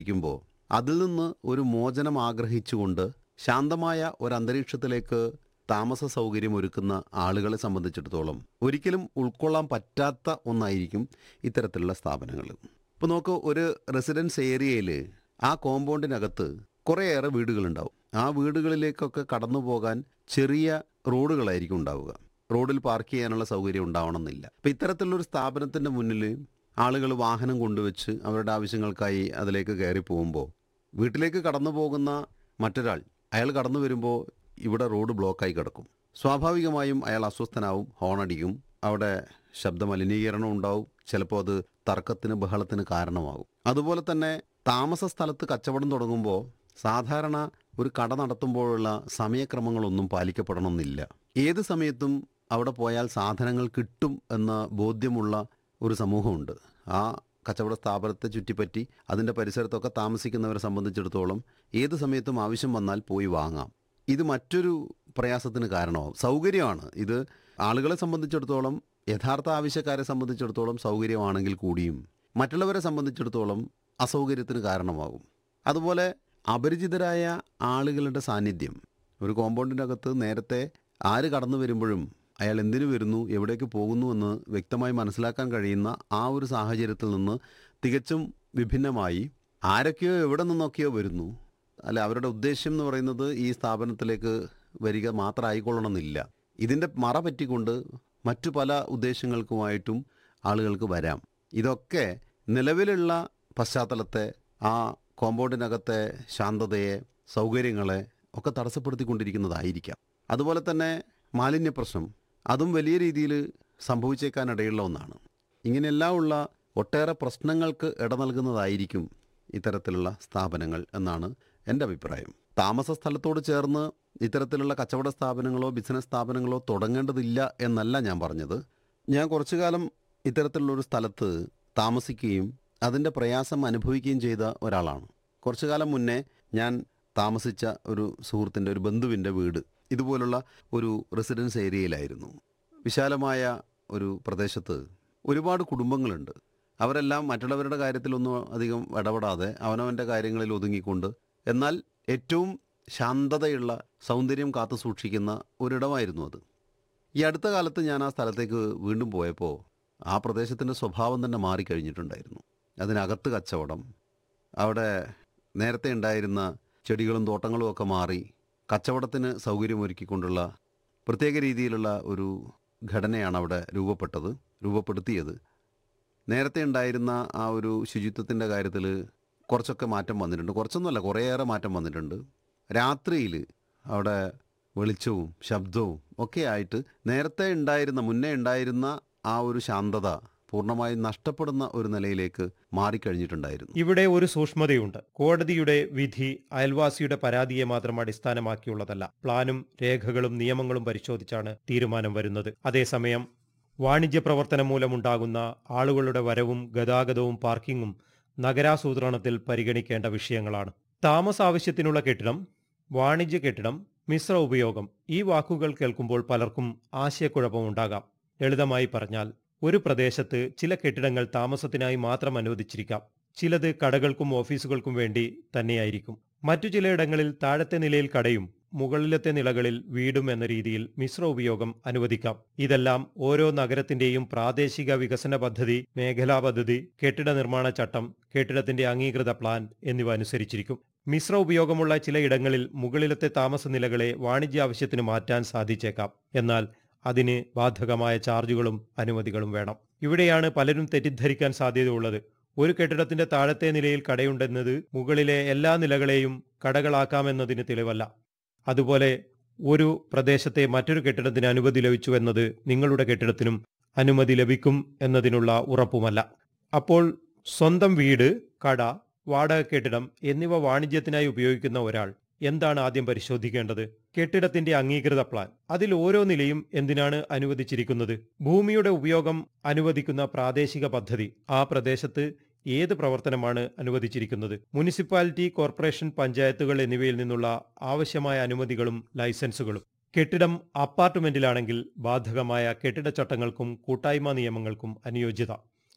ഇരിക്കുമ്പോൾ അതിൽ നിന്ന് ഒരു മോചനം ആഗ്രഹിച്ചുകൊണ്ട് ശാന്തമായ ഒരു അന്തരീക്ഷത്തിലേക്ക് താമസ സൗകര്യം ഒരുക്കുന്ന ആളുകളെ സംബന്ധിച്ചിടത്തോളം ഒരിക്കലും ഉൾക്കൊള്ളാൻ പറ്റാത്ത ഒന്നായിരിക്കും ഇത്തരത്തിലുള്ള സ്ഥാപനങ്ങൾ ഇപ്പോൾ നോക്കൂ ഒരു റെസിഡൻസ് ഏരിയയിൽ ആ കോമ്പൗണ്ടിനകത്ത് കുറേയേറെ വീടുകളുണ്ടാവും ആ വീടുകളിലേക്കൊക്കെ കടന്നു പോകാൻ ചെറിയ റോഡുകളായിരിക്കും ഉണ്ടാവുക റോഡിൽ പാർക്ക് ചെയ്യാനുള്ള സൗകര്യം ഉണ്ടാവണമെന്നില്ല അപ്പം ഇത്തരത്തിലുള്ളൊരു സ്ഥാപനത്തിൻ്റെ മുന്നിൽ ആളുകൾ വാഹനം കൊണ്ടുവച്ച് അവരുടെ ആവശ്യങ്ങൾക്കായി അതിലേക്ക് കയറി പോകുമ്പോൾ വീട്ടിലേക്ക് കടന്നു പോകുന്ന മറ്റൊരാൾ അയാൾ കടന്നു വരുമ്പോൾ ഇവിടെ റോഡ് ബ്ലോക്കായി കിടക്കും സ്വാഭാവികമായും അയാൾ അസ്വസ്ഥനാവും ഹോണടിക്കും അവിടെ ശബ്ദ മലിനീകരണം ഉണ്ടാവും ചിലപ്പോൾ അത് തർക്കത്തിന് ബഹളത്തിന് കാരണമാകും അതുപോലെ തന്നെ താമസ സ്ഥലത്ത് കച്ചവടം തുടങ്ങുമ്പോൾ സാധാരണ ഒരു കട നടത്തുമ്പോഴുള്ള സമയക്രമങ്ങളൊന്നും പാലിക്കപ്പെടണമെന്നില്ല ഏത് സമയത്തും അവിടെ പോയാൽ സാധനങ്ങൾ കിട്ടും എന്ന ബോധ്യമുള്ള ഒരു സമൂഹമുണ്ട് ആ കച്ചവട സ്ഥാപനത്തെ ചുറ്റിപ്പറ്റി അതിൻ്റെ പരിസരത്തൊക്കെ താമസിക്കുന്നവരെ സംബന്ധിച്ചിടത്തോളം ഏത് സമയത്തും ആവശ്യം വന്നാൽ പോയി വാങ്ങാം ഇത് മറ്റൊരു പ്രയാസത്തിന് കാരണമാവും സൗകര്യമാണ് ഇത് ആളുകളെ സംബന്ധിച്ചിടത്തോളം യഥാർത്ഥ ആവശ്യക്കാരെ സംബന്ധിച്ചിടത്തോളം സൗകര്യമാണെങ്കിൽ കൂടിയും മറ്റുള്ളവരെ സംബന്ധിച്ചിടത്തോളം അസൗകര്യത്തിന് കാരണമാകും അതുപോലെ അപരിചിതരായ ആളുകളുടെ സാന്നിധ്യം ഒരു കോമ്പൗണ്ടിനകത്ത് നേരത്തെ ആര് കടന്നു വരുമ്പോഴും അയാൾ എന്തിനു വരുന്നു എവിടേക്ക് പോകുന്നു എന്ന് വ്യക്തമായി മനസ്സിലാക്കാൻ കഴിയുന്ന ആ ഒരു സാഹചര്യത്തിൽ നിന്ന് തികച്ചും വിഭിന്നമായി ആരൊക്കെയോ എവിടെ നിന്നൊക്കെയോ വരുന്നു അല്ല അവരുടെ ഉദ്ദേശ്യം എന്ന് പറയുന്നത് ഈ സ്ഥാപനത്തിലേക്ക് വരിക മാത്രം ആയിക്കൊള്ളണമെന്നില്ല ഇതിൻ്റെ മറ പറ്റിക്കൊണ്ട് മറ്റു പല ഉദ്ദേശങ്ങൾക്കുമായിട്ടും ആളുകൾക്ക് വരാം ഇതൊക്കെ നിലവിലുള്ള പശ്ചാത്തലത്തെ ആ കോമ്പൗണ്ടിനകത്തെ ശാന്തതയെ സൗകര്യങ്ങളെ ഒക്കെ തടസ്സപ്പെടുത്തിക്കൊണ്ടിരിക്കുന്നതായിരിക്കാം അതുപോലെ തന്നെ മാലിന്യ പ്രശ്നം അതും വലിയ രീതിയിൽ സംഭവിച്ചേക്കാനിടയുള്ള ഒന്നാണ് ഇങ്ങനെയെല്ലാം ഉള്ള ഒട്ടേറെ പ്രശ്നങ്ങൾക്ക് ഇട നൽകുന്നതായിരിക്കും ഇത്തരത്തിലുള്ള സ്ഥാപനങ്ങൾ എന്നാണ് എൻ്റെ അഭിപ്രായം താമസ സ്ഥലത്തോട് ചേർന്ന് ഇത്തരത്തിലുള്ള കച്ചവട സ്ഥാപനങ്ങളോ ബിസിനസ് സ്ഥാപനങ്ങളോ തുടങ്ങേണ്ടതില്ല എന്നല്ല ഞാൻ പറഞ്ഞത് ഞാൻ കുറച്ചു കാലം ഇത്തരത്തിലുള്ളൊരു സ്ഥലത്ത് താമസിക്കുകയും അതിൻ്റെ പ്രയാസം അനുഭവിക്കുകയും ചെയ്ത ഒരാളാണ് കുറച്ചു കാലം മുന്നേ ഞാൻ താമസിച്ച ഒരു സുഹൃത്തിൻ്റെ ഒരു ബന്ധുവിൻ്റെ വീട് ഇതുപോലുള്ള ഒരു റെസിഡൻസ് ഏരിയയിലായിരുന്നു വിശാലമായ ഒരു പ്രദേശത്ത് ഒരുപാട് കുടുംബങ്ങളുണ്ട് അവരെല്ലാം മറ്റുള്ളവരുടെ കാര്യത്തിലൊന്നും അധികം ഇടപെടാതെ അവനവൻ്റെ കാര്യങ്ങളിൽ ഒതുങ്ങിക്കൊണ്ട് എന്നാൽ ഏറ്റവും ശാന്തതയുള്ള സൗന്ദര്യം കാത്തു സൂക്ഷിക്കുന്ന ഒരിടമായിരുന്നു അത് ഈ അടുത്ത കാലത്ത് ഞാൻ ആ സ്ഥലത്തേക്ക് വീണ്ടും പോയപ്പോൾ ആ പ്രദേശത്തിൻ്റെ സ്വഭാവം തന്നെ മാറിക്കഴിഞ്ഞിട്ടുണ്ടായിരുന്നു അതിനകത്ത് കച്ചവടം അവിടെ നേരത്തെ ഉണ്ടായിരുന്ന ചെടികളും തോട്ടങ്ങളും ഒക്കെ മാറി കച്ചവടത്തിന് സൗകര്യമൊരുക്കിക്കൊണ്ടുള്ള പ്രത്യേക രീതിയിലുള്ള ഒരു ഘടനയാണ് അവിടെ രൂപപ്പെട്ടത് രൂപപ്പെടുത്തിയത് നേരത്തെ ഉണ്ടായിരുന്ന ആ ഒരു ശുചിത്വത്തിൻ്റെ കാര്യത്തിൽ കുറച്ചൊക്കെ മാറ്റം വന്നിട്ടുണ്ട് കുറച്ചൊന്നുമല്ല കുറേയേറെ മാറ്റം വന്നിട്ടുണ്ട് രാത്രിയിൽ അവിടെ വെളിച്ചവും ശബ്ദവും ഒക്കെ ആയിട്ട് നേരത്തെ ഉണ്ടായിരുന്ന മുന്നേ ഉണ്ടായിരുന്ന ആ ഒരു ശാന്തത പൂർണ്ണമായും നഷ്ടപ്പെടുന്ന ഒരു നിലയിലേക്ക് മാറിക്കഴിഞ്ഞിട്ടുണ്ടായിരുന്നു ഇവിടെ ഒരു സൂക്ഷ്മതയുണ്ട് കോടതിയുടെ വിധി അയൽവാസിയുടെ പരാതിയെ മാത്രം അടിസ്ഥാനമാക്കിയുള്ളതല്ല പ്ലാനും രേഖകളും നിയമങ്ങളും പരിശോധിച്ചാണ് തീരുമാനം വരുന്നത് അതേസമയം വാണിജ്യ പ്രവർത്തനം മൂലമുണ്ടാകുന്ന ആളുകളുടെ വരവും ഗതാഗതവും പാർക്കിങ്ങും നഗരാസൂത്രണത്തിൽ പരിഗണിക്കേണ്ട വിഷയങ്ങളാണ് താമസ ആവശ്യത്തിനുള്ള കെട്ടിടം വാണിജ്യ കെട്ടിടം മിശ്ര ഉപയോഗം ഈ വാക്കുകൾ കേൾക്കുമ്പോൾ പലർക്കും ആശയക്കുഴപ്പമുണ്ടാകാം ലളിതമായി പറഞ്ഞാൽ ഒരു പ്രദേശത്ത് ചില കെട്ടിടങ്ങൾ താമസത്തിനായി മാത്രം അനുവദിച്ചിരിക്കാം ചിലത് കടകൾക്കും ഓഫീസുകൾക്കും വേണ്ടി തന്നെയായിരിക്കും മറ്റു ചിലയിടങ്ങളിൽ താഴത്തെ നിലയിൽ കടയും മുകളിലത്തെ നിലകളിൽ വീടും എന്ന രീതിയിൽ മിശ്ര ഉപയോഗം അനുവദിക്കാം ഇതെല്ലാം ഓരോ നഗരത്തിന്റെയും പ്രാദേശിക വികസന പദ്ധതി മേഖലാ പദ്ധതി കെട്ടിട നിർമ്മാണ ചട്ടം കെട്ടിടത്തിന്റെ അംഗീകൃത പ്ലാൻ എന്നിവ അനുസരിച്ചിരിക്കും മിശ്ര ഉപയോഗമുള്ള ചിലയിടങ്ങളിൽ മുകളിലത്തെ താമസ നിലകളെ വാണിജ്യ ആവശ്യത്തിന് മാറ്റാൻ സാധിച്ചേക്കാം എന്നാൽ അതിന് ബാധകമായ ചാർജുകളും അനുമതികളും വേണം ഇവിടെയാണ് പലരും തെറ്റിദ്ധരിക്കാൻ സാധ്യതയുള്ളത് ഒരു കെട്ടിടത്തിന്റെ താഴത്തെ നിലയിൽ കടയുണ്ടെന്നത് മുകളിലെ എല്ലാ നിലകളെയും കടകളാക്കാമെന്നതിന് തെളിവല്ല അതുപോലെ ഒരു പ്രദേശത്തെ മറ്റൊരു കെട്ടിടത്തിന് അനുമതി ലഭിച്ചു എന്നത് നിങ്ങളുടെ കെട്ടിടത്തിനും അനുമതി ലഭിക്കും എന്നതിനുള്ള ഉറപ്പുമല്ല അപ്പോൾ സ്വന്തം വീട് കട വാടക കെട്ടിടം എന്നിവ വാണിജ്യത്തിനായി ഉപയോഗിക്കുന്ന ഒരാൾ എന്താണ് ആദ്യം പരിശോധിക്കേണ്ടത് കെട്ടിടത്തിന്റെ അംഗീകൃത പ്ലാൻ അതിൽ ഓരോ നിലയും എന്തിനാണ് അനുവദിച്ചിരിക്കുന്നത് ഭൂമിയുടെ ഉപയോഗം അനുവദിക്കുന്ന പ്രാദേശിക പദ്ധതി ആ പ്രദേശത്ത് ഏത് പ്രവർത്തനമാണ് അനുവദിച്ചിരിക്കുന്നത് മുനിസിപ്പാലിറ്റി കോർപ്പറേഷൻ പഞ്ചായത്തുകൾ എന്നിവയിൽ നിന്നുള്ള ആവശ്യമായ അനുമതികളും ലൈസൻസുകളും കെട്ടിടം അപ്പാർട്ട്മെന്റിലാണെങ്കിൽ ബാധകമായ കെട്ടിടച്ചട്ടങ്ങൾക്കും കൂട്ടായ്മ നിയമങ്ങൾക്കും അനുയോജ്യത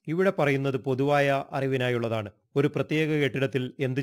ഇവിടെ പറയുന്നത് പൊതുവായ അറിവിനായുള്ളതാണ് ഒരു പ്രത്യേക കെട്ടിടത്തിൽ എന്ത്